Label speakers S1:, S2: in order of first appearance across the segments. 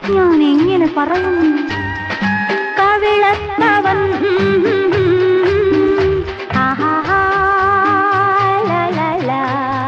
S1: ഞാൻ എങ്ങനെ പറയും കവിളത്തവൻ ആഹാഹാ, ലാ, ലാ, ലാ.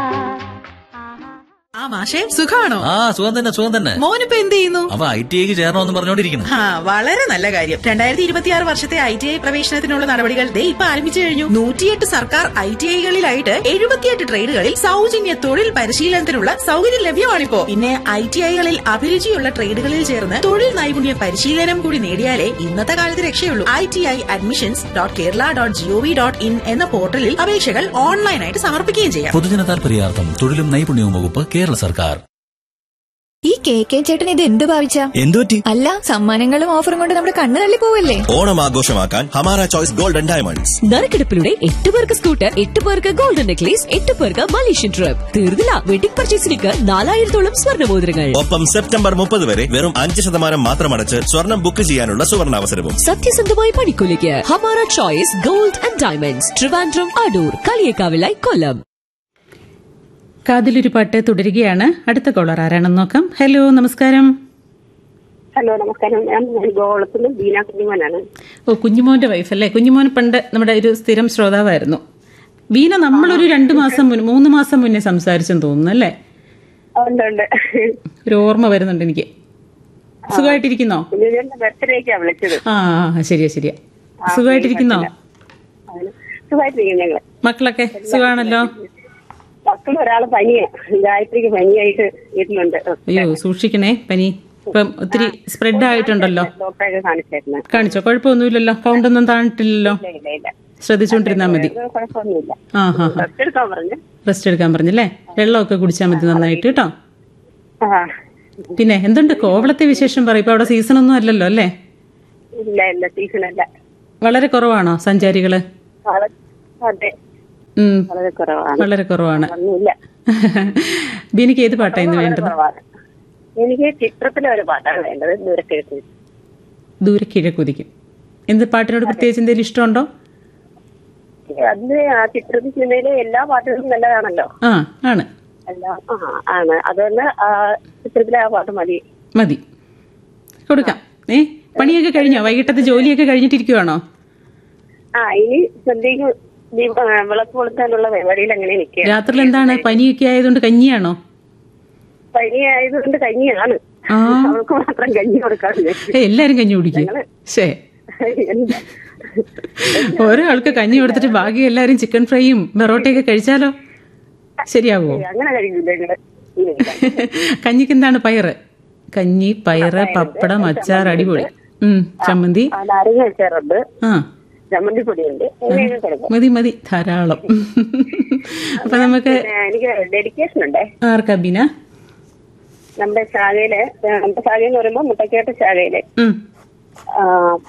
S1: ആഹാ.
S2: ആ മാഷേ സുഖാണോ
S3: ആ സുഖം തന്നെ സുഖം തന്നെ
S2: മോനിപ്പോ എന്ത് ചെയ്യുന്നു
S3: അവ ഐ ടി ഐക്ക് ചേരണമെന്ന് പറഞ്ഞോണ്ടിരിക്കുന്നു
S2: ആ വളരെ നല്ല കാര്യം രണ്ടായിരത്തി ഇരുപത്തിയാറ് വർഷത്തെ ഐ ടി ഐ പ്രവേശനത്തിനുള്ള നടപടികൾ ദേ ഇപ്പൊ ആരംഭിച്ചു കഴിഞ്ഞു നൂറ്റിയെട്ട് സർക്കാർ ഐ ടി ഐകളിലായിട്ട് എഴുപത്തിയെട്ട് ട്രേഡുകളിൽ സൗജന്യ തൊഴിൽ പരിശീലനത്തിനുള്ള സൗകര്യം ലഭ്യമാണിപ്പോ പിന്നെ ഐ ടി ഐകളിൽ അഭിരുചിയുള്ള ട്രേഡുകളിൽ ചേർന്ന് തൊഴിൽ നൈപുണ്യ പരിശീലനം കൂടി നേടിയാലേ ഇന്നത്തെ കാലത്ത് രക്ഷയുള്ളൂ I T I admissions dot Kerala dot G O V dot in എന്ന പോർട്ടലിൽ അപേക്ഷകൾ ഓൺലൈനായിട്ട് സമർപ്പിക്കുകയും ചെയ്യാം
S3: പൊതുജന താൽപര്യാർത്ഥം തൊഴിലും നൈപുണ്യവും വകുപ്പ് കേരള സർക്കാർ
S4: ഈ കെ കെ ചേട്ടൻ ഇത് എന്ത് ഭാവിച്ച
S5: എന്തുപറ്റി
S4: അല്ല സമ്മാനങ്ങളും ഓഫറും കൊണ്ട് നമ്മുടെ കണ്ണ് തള്ളി പോവല്ലേ
S5: ഓണം ആഘോഷമാക്കാൻ ഹമാര ചോയ്സ് ഗോൾഡൻ ഡയമണ്ട്സ്
S6: നറുക്കെടുപ്പിലൂടെ എട്ട് പേർക്ക് സ്കൂട്ടർ എട്ട് പേർക്ക് ഗോൾഡൻ നെക്ലേസ് എട്ട് പേർക്ക് മലേഷ്യൻ ട്രിപ്പ് തീർന്നില്ല വെഡിംഗ് പർച്ചേസിലേക്ക് നാലായിരത്തോളം സ്വർണ്ണമോതിരങ്ങൾ
S5: ഒപ്പം സെപ്റ്റംബർ മുപ്പത് വരെ വെറും അഞ്ച് ശതമാനം മാത്രം അടച്ച് സ്വർണം ബുക്ക് ചെയ്യാനുള്ള സുവർണാവസരവും
S6: സത്യസന്ധമായ പണിക്കൂലിക്ക് Hamara choice gold and diamonds Trivandrum Adoor കളിയേക്കാവിലായി കൊല്ലം
S7: കാതിലൊരു പാട്ട് തുടരുകയാണ് അടുത്ത കോളർ ആരാണെന്ന് നോക്കാം ഹലോ നമസ്കാരം
S8: ഹലോ നമസ്കാരം ഞാൻ ഗോളത്തുനിന്ന് ബീന കുഞ്ഞുമോനാണ്
S7: ഓ കുഞ്ഞുമോന്റെ വൈഫ് അല്ലേ കുഞ്ഞുമോൻ പണ്ട് നമ്മുടെ ഒരു സ്ഥിരം ശ്രോതാവായിരുന്നു വീണ നമ്മളൊരു രണ്ടു മാസം മുന്നേ മൂന്ന് മാസം മുന്നേ സംസാരിച്ചെന്ന് തോന്നുന്നു അല്ലേ
S8: ഉണ്ട് ഉണ്ട്
S7: ഒരു ഓർമ്മ വരുന്നുണ്ട് എനിക്ക് സുഖമായിട്ടിരിക്കുന്നോ
S8: കുഞ്ഞുമോന്റെ ബർത്ത്ഡേക്കാ വിളിച്ചത്
S7: ആ ആ, ശരിയാ ശരിയാ സുഖമായിട്ടിരിക്കുന്നോ
S8: അതിന് സുഖമായിട്ടിരിക്കും ഞങ്ങള്
S7: മക്കളൊക്കെ സുഖമാണല്ലോ
S8: മക്കൾ ഒരാള് പനിയാ ഗായത്രിക്ക് പനിയായിട്ട് വീട്ടിലുണ്ട്
S7: അയ്യോ സൂക്ഷിക്കണേ പനി ഇപ്പം ഒത്തിരി സ്പ്രെഡ് ആയിട്ടുണ്ടല്ലോ
S8: ഡോക്ടറെ കാണിച്ചായിരുന്നു
S7: കാണിച്ചോ കുഴപ്പമൊന്നുമില്ലല്ലോ കൗണ്ടൊന്നും താണിട്ടില്ലല്ലോ
S8: ഇല്ല ഇല്ല ഇല്ല
S7: ശ്രദ്ധിച്ചുകൊണ്ടിരുന്നാ മതി
S8: ഇത് കുഴപ്പമൊന്നുമില്ല
S7: ആ ഹാ ഹാ
S8: റെസ്റ്റ് എടുക്കാൻ പറഞ്ഞു
S7: റെസ്റ്റ് എടുക്കാൻ പറഞ്ഞല്ലേ വെള്ളമൊക്കെ കുടിച്ചാൽ മതി നന്നായിട്ട് കേട്ടോ
S8: ആ
S7: പിന്നെ എന്തുണ്ട് കോവളത്തെ വിശേഷം പറയും ഇപ്പൊ അവിടെ സീസൺ ഒന്നും അല്ലല്ലോ അല്ലേ
S8: ഇല്ല ഇല്ല സീസണല്ല
S7: വളരെ കുറവാണോ സഞ്ചാരികള്
S8: വളരെ അതെ
S7: ഉം,
S8: വളരെ കുറവാണ്
S7: വളരെ കുറവാണ്
S8: ഒന്നുമില്ല
S7: ബിനിക്ക് ഏത് പാട്ടാ ഇന്ന്
S8: വളരെ
S7: വേണ്ടത്
S8: കുറവാണ് എനിക്ക് ചിത്രത്തിലെ ഒരു പാട്ടാണ് വേണ്ടത് ദൂരക്കേക്ക്
S7: ദൂരെ കിഴക്കുതിക്കും എന്ത് പാട്ടിനോട് പ്രത്യേകിച്ച് എന്തെങ്കിലും ഇഷ്ടമുണ്ടോ
S8: അതിന് ആ ചിത്രത്തിൽ സിനിമയിലെ എല്ലാ പാട്ടുകളും നല്ലതാണല്ലോ
S7: ആ ആണ്
S8: എല്ലാം ആ ആണ് അതുകൊണ്ട് ആ ചിത്രത്തിലെ ആ പാട്ട് മതി
S7: മതി കൊടുക്കാം ഏ പണിയൊക്കെ കഴിഞ്ഞോ വൈകിട്ടത്തെ ജോലിയൊക്കെ കഴിഞ്ഞിട്ടിരിക്കുവാണോ
S8: ആ ഇനി സന്ധ്യക്ക് ദീപ- ആ, വിളക്ക് കൊളുത്താനുള്ള പരിപാടിയിൽ അങ്ങനെ നിൽക്കുക
S7: രാത്രിയിൽ എന്താണ് പനിയൊക്കെ ആയതുകൊണ്ട് കഞ്ഞിയാണോ
S8: പനി ആയതുകൊണ്ട് കഞ്ഞിയാണ്
S7: ആ.
S8: അവൾക്ക് മാത്രം കഞ്ഞി കൊടുക്കാറില്ല
S7: ഏ എല്ലാരും കഞ്ഞി കുടിക്കും ശേ
S8: എന്താ?
S7: ഒരാൾക്ക് കഞ്ഞി കൊടുത്തിട്ട് ബാക്കി എല്ലാരും ചിക്കൻ ഫ്രൈയും ബെറോട്ടയൊക്കെ കഴിച്ചാലോ ശരിയാവോ
S8: അങ്ങനെ കഴിക്കില്ല നിങ്ങള്
S7: കഞ്ഞിക്ക് എന്താണ് പയറ് കഞ്ഞി പയറ് പപ്പടം അച്ചാർ അടിപൊളി ഉം ചമ്മന്തി
S8: ആ നാരങ്ങ വെച്ചാറുണ്ട്
S7: ആ
S8: ചമ്മന്തിപ്പൊടിയുണ്ട് അങ്ങനെയൊക്കെ കൊടുക്കും
S7: മതി മതി ധാരാളം അപ്പൊ നമുക്ക്
S8: പിന്നെ എനിക്ക് ഡെഡിക്കേഷൻ ഉണ്ടേ
S7: ആർക്കാ ബീന
S8: നമ്മുടെ ശാഖയില് ആ, നമ്മുടെ ശാഖ എന്ന് പറയുമ്പോൾ മുട്ടക്കേട്ട് ശാഖയില്
S7: ഉം
S8: ആ,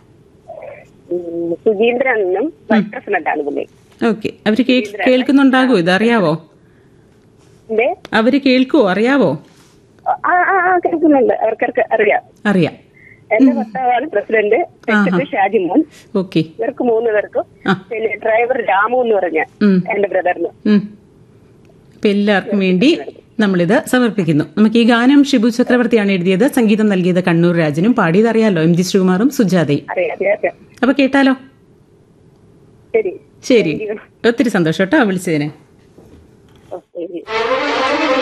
S8: ഉം, സുധീന്ദ്രൻ എന്നും വൈസ് പ്രസിഡന്റ് ആണ് പുള്ളി
S7: ഓക്കെ അവര് കേ- കേൾക്കുന്നുണ്ടാകോ ഇത് അറിയാവോ
S8: എന്തേ
S7: അവര് കേൾക്കുവോ അറിയാവോ
S8: ആ ആ ആ കേൾക്കുന്നുണ്ട് അവർക്കൊക്കെ അറിയാം
S7: അറിയാം
S8: എന്റെ ഭർത്താവാണ് പ്രസിഡന്റ് സെക്രട്ടറി ഷാജിമോൻ
S7: ഓക്കെ
S8: ഇവർക്ക് മൂന്ന് പേർക്കും
S7: ആ.
S8: പിന്നെ ഡ്രൈവർ രാമു എന്ന് പറഞ്ഞ
S7: ഉം.
S8: എന്റെ ബ്രദറിന്
S7: ഉം. അപ്പൊ എല്ലാവർക്കും വേണ്ടി നമ്മളിത് സമർപ്പിക്കുന്നു നമുക്ക് ഈ ഗാനം ഷിബു ചക്രവർത്തിയാണ് എഴുതിയത് സംഗീതം നൽകിയത് കണ്ണൂർ രാജനും പാടിയത് അറിയാലോ എം ജി ശ്രീകുമാറും സുജാതയും
S8: അറിയാം അറിയാം അറിയാം.
S7: അപ്പൊ കേട്ടാലോ
S8: ശരി
S7: ശരി ഒത്തിരി സന്തോഷം കേട്ടോ വിളിച്ചതിന്
S8: ഓ, ശരി